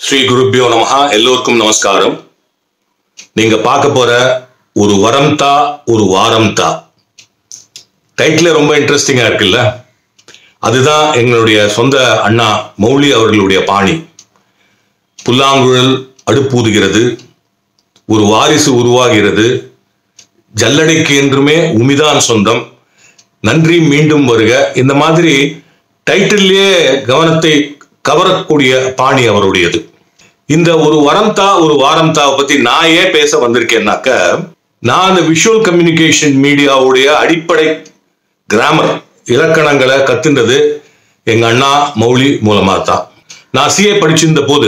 ஸ்ரீ குருப்பியோ நமஹா எல்லோருக்கும் நமஸ்காரம் நீங்க பார்க்க போற ஒரு வரம் தா ஒரு வாரம் தா டைட்டில் ரொம்ப இன்ட்ரெஸ்டிங்கா இருக்குல்ல அதுதான் எங்களுடைய சொந்த அண்ணா மௌலி அவர்களுடைய பாணி புல்லாங்குழல் அடுப்பூதுகிறது ஒரு வாரிசு உருவாகிறது ஜல்லடைக்கு என்றுமே உமிதான் சொந்தம் நன்றி மீண்டும் வருக இந்த மாதிரி டைட்டில்லே கவனத்தை கவரக்கூடிய பாணி அவருடையது இந்த ஒரு வரம் தா ஒரு வாரம் தாவை பத்தி நான் ஏன் பேச வந்திருக்கேன்னாக்க நான் அந்த விஷுவல் கம்யூனிகேஷன் மீடியாவுடைய அடிப்படை கிராமர் இலக்கணங்களை கத்துன்றது எங்க அண்ணா மௌலி மூலமா தான் நான் சிஏ படிச்சிருந்த போது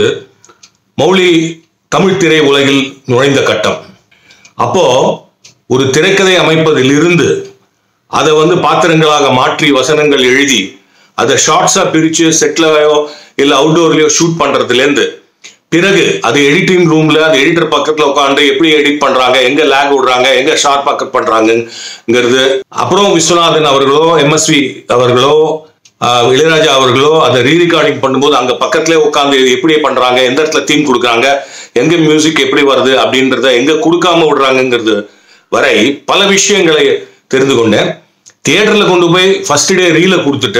மௌலி தமிழ் திரை உலகில் நுழைந்த கட்டம் அப்போ ஒரு திரைக்கதை அமைப்பதில் இருந்து அதை வந்து பாத்திரங்களாக மாற்றி வசனங்கள் எழுதி அதை ஷார்ட்ஸா பிரிச்சு செட்லயோ இல்ல அவுட்டோர்லயோ ஷூட் பண்றதுலேருந்து பிறகு அது எடிட்டிங் ரூம்ல அந்த எடிட்டர் பக்கத்துல உட்காந்து எப்படி எடிட் பண்றாங்க எங்க லேக் விடுறாங்க எங்க ஷார்ப் பக்கெட் பண்றாங்கிறது அப்புறம் விஸ்வநாதன் அவர்களோ எம்எஸ்வி அவர்களோ ஆஹ், இளையராஜா அவர்களோ அதை ரீ ரெக்கார்டிங் பண்ணும்போது அங்க பக்கத்துலேயே உட்காந்து எப்படி பண்றாங்க எந்த இடத்துல தீம் கொடுக்குறாங்க எங்க மியூசிக் எப்படி வருது அப்படின்றத எங்க கொடுக்காம விடுறாங்கங்கிறது வரை பல விஷயங்களை தெரிந்து கொண்டேன் தியேட்டர்ல கொண்டு போய் ஃபர்ஸ்ட் டே ரீல கொடுத்துட்டு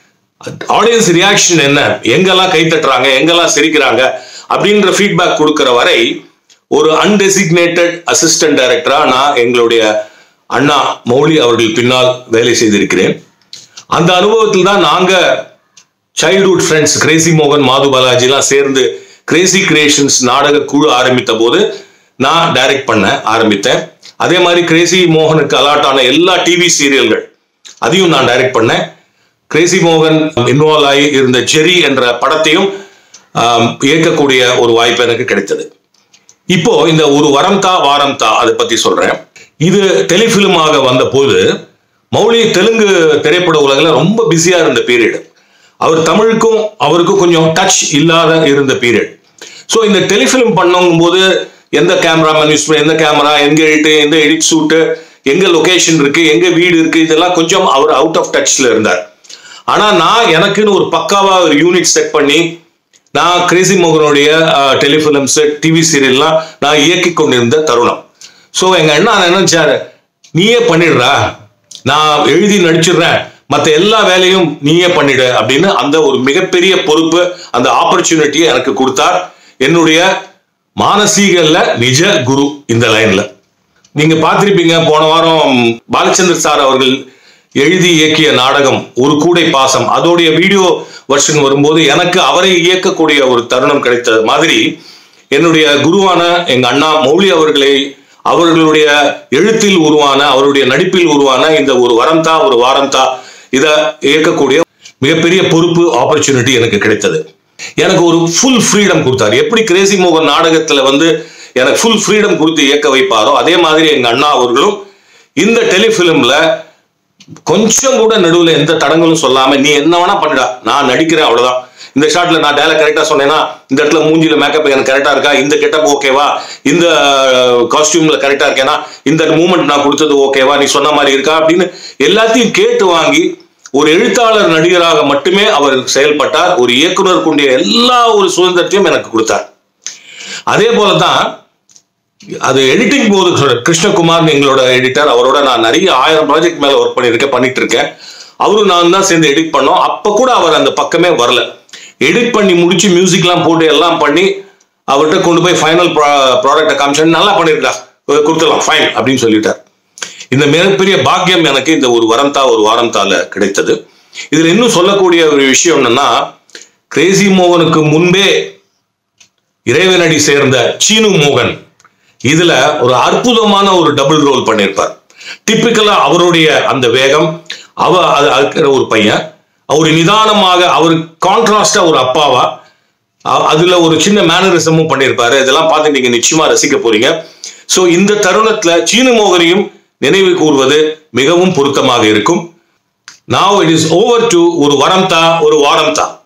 ஆடியன்ஸ் ரியாக்ஷன் என்ன எங்கெல்லாம் கை தட்டுறாங்க எங்கெல்லாம் சிரிக்கிறாங்க அப்படின்ற ஃபீட்பேக் கொடுக்கிற வரை ஒரு அன்டெசிக்னேட்டட் அசிஸ்டன்ட் டைரக்டரா நான் எங்களுடைய அண்ணா மௌலி அவர்கள் பின்னால் வேலை செய்திருக்கிறேன் அந்த அனுபவத்தில் தான் நாங்க சைல்ட்ஹுட் ஃப்ரெண்ட்ஸ் கிரேசி மோகன் மாது பாலாஜிலாம் சேர்ந்து கிரேசி கிரியேஷன்ஸ் நாடக குழு ஆரம்பித்த போது நான் டைரக்ட் பண்ண ஆரம்பித்தேன் அதே மாதிரி கிரேசி மோகனுக்கு அலாட் ஆன எல்லா டிவி சீரியல்கள் அதையும் நான் டைரக்ட் பண்ணேன் கிரேசி மோகன் இன்வால்வ் ஆகி இருந்த ஜெரி என்ற படத்தையும் ஆம், இயக்கக்கூடிய ஒரு வாய்ப்பு எனக்கு கிடைத்தது இப்போ இந்த ஒரு வரம் தா வாரம் தா அதை பத்தி சொல்றேன் இது டெலிஃபிலிமாக வந்த போது மௌலி தெலுங்கு திரைப்பட உலகில் ரொம்ப பிஸியா இருந்த பீரியட் அவர் தமிழுக்கும் அவருக்கும் கொஞ்சம் டச் இல்லாத இருந்த பீரியட் ஸோ இந்த டெலிஃபிலிம் பண்ணும் போது எந்த கேமராமேன் யூஸ் பண்ணி எந்த கேமரா எங்க எடிட் எந்த எடிட் ஷூட்டு எங்க லொகேஷன் இருக்கு எங்க வீடு இருக்கு இதெல்லாம் கொஞ்சம் அவர் அவுட் ஆஃப் டச்ல இருந்தார் ஆனா நான் எனக்குன்னு ஒரு பக்காவா ஒரு யூனிட் செட் பண்ணி நான் கிரேசி மோகனுடைய டெலிஃபிலிம்ஸ் டிவி சீரியல்லாம் நான் இயக்கி கொண்டிருந்த தருணம் ஸோ எங்க அண்ணா நினைச்சாரு நீயே பண்ணிடுறா நான் எழுதி நடிச்சிடுறேன் மற்ற எல்லா வேலையும் நீயே பண்ணிடு அப்படின்னு அந்த ஒரு மிகப்பெரிய பொறுப்பு அந்த ஆப்பர்ச்சுனிட்டியை எனக்கு கொடுத்தார் என்னுடைய மானசீகல்ல நிஜ குரு இந்த லைன்ல நீங்க பார்த்திருப்பீங்க போன வாரம் பாலச்சந்தர் சார் அவர்கள் எழுதி இயக்கிய நாடகம் ஒரு கூடை பாசம் அதோடைய வீடியோ வெர்ஷன் வரும்போது எனக்கு அவரை இயக்கக்கூடிய ஒரு தருணம் கிடைத்தது மாதிரி என்னுடைய குருவான எங்க அண்ணா மௌலி அவர்களை அவர்களுடைய எழுத்தில் உருவான அவருடைய நடிப்பில் உருவான இந்த ஒரு வரம்தா ஒரு வாரம்தா இதை இயக்கக்கூடிய மிகப்பெரிய பொறுப்பு ஆப்பர்ச்சுனிட்டி எனக்கு கிடைத்தது எனக்கு ஒரு ஃபுல் ஃப்ரீடம் கொடுத்தாரு எப்படி கிரேசி மோகன் நாடகத்துல வந்து எனக்கு ஃபுல் ஃப்ரீடம் கொடுத்து இயக்க வைப்பாரோ அதே மாதிரி எங்க அண்ணா அவர்களும் இந்த டெலிஃபிலிம்ல கொஞ்சம் கூட நடுவுல எந்த தடங்களும் சொல்லாம நீ என்ன வேணா பண்ணுடா நான் நடிக்கிறேன் அவ்வளவுதான் இந்த ஷாட்ல நான் டேல கரெக்டா சொன்னேன்னா இந்த இடத்துல மூஞ்சில மேக்கப் எனக்கு கரெக்டா இருக்கா இந்த கெட்டப் ஓகேவா இந்த காஸ்டியூம்ல கரெக்டா இருக்கேனா இந்த மூமெண்ட் நான் கொடுத்தது ஓகேவா நீ சொன்ன மாதிரி இருக்கா அப்படின்னு எல்லாத்தையும் கேட்டு வாங்கி ஒரு எழுத்தாளர் நடிகராக மட்டுமே அவர் செயல்பட்டார் ஒரு இயக்குனருக்குண்டிய எல்லா ஒரு சுதந்திரத்தையும் எனக்கு கொடுத்தார் அதே போலதான் அது எடிட்டிங் போது சொல்றேன். கிருஷ்ணகுமார் எங்களோட எடிட்டர் அவரோட நான் நிறைய ஆயிரம் ப்ராஜெக்ட் மேல ஒர்க் பண்ணியிருக்கேன் பண்ணிட்டு இருக்கேன் அவரும் நான் தான் சேர்ந்து எடிட் பண்ணோம் அப்ப கூட அவர் அந்த பக்கமே வரல எடிட் பண்ணி முடிச்சு மியூசிக்லாம் போட்டு எல்லாம் பண்ணி அவர்கிட்ட கொண்டு போய் ஃபைனல் ப்ராடக்ட்டை காமிச்சேன் நல்லா பண்ணிருக்கா கொடுத்துடலாம் ஃபைன் அப்படின்னு சொல்லிட்டார் இந்த மிகப்பெரிய பாக்கியம் எனக்கு இந்த ஒரு வரம்தா ஒரு வாரம்தால கிடைத்தது இதுல இன்னும் சொல்லக்கூடிய ஒரு விஷயம் என்னன்னா கிரேசி மோகனுக்கு முன்பே இறைவனடி சேர்ந்த சீனு மோகன் இதுல ஒரு அற்புதமான ஒரு டபுள் ரோல் பண்ணியிருப்பார் டிப்பிக்கலா அவருடைய அந்த வேகம் அவ அது இருக்கிற ஒரு பையன் அவர் நிதானமாக அவர் கான்ட்ராஸ்டா ஒரு அப்பாவா அ- அதுல ஒரு சின்ன மேனரிசமும் பண்ணியிருப்பாரு இதெல்லாம் பார்த்து நீங்க நிச்சயமா ரசிக்க போறீங்க சோ இந்த தருணத்துல சீனு மோகனையும் நினைவு கூர்வது மிகவும் பொருத்தமாக இருக்கும் now it is over to ஒரு வரம் தா ஒரு வாரம் தா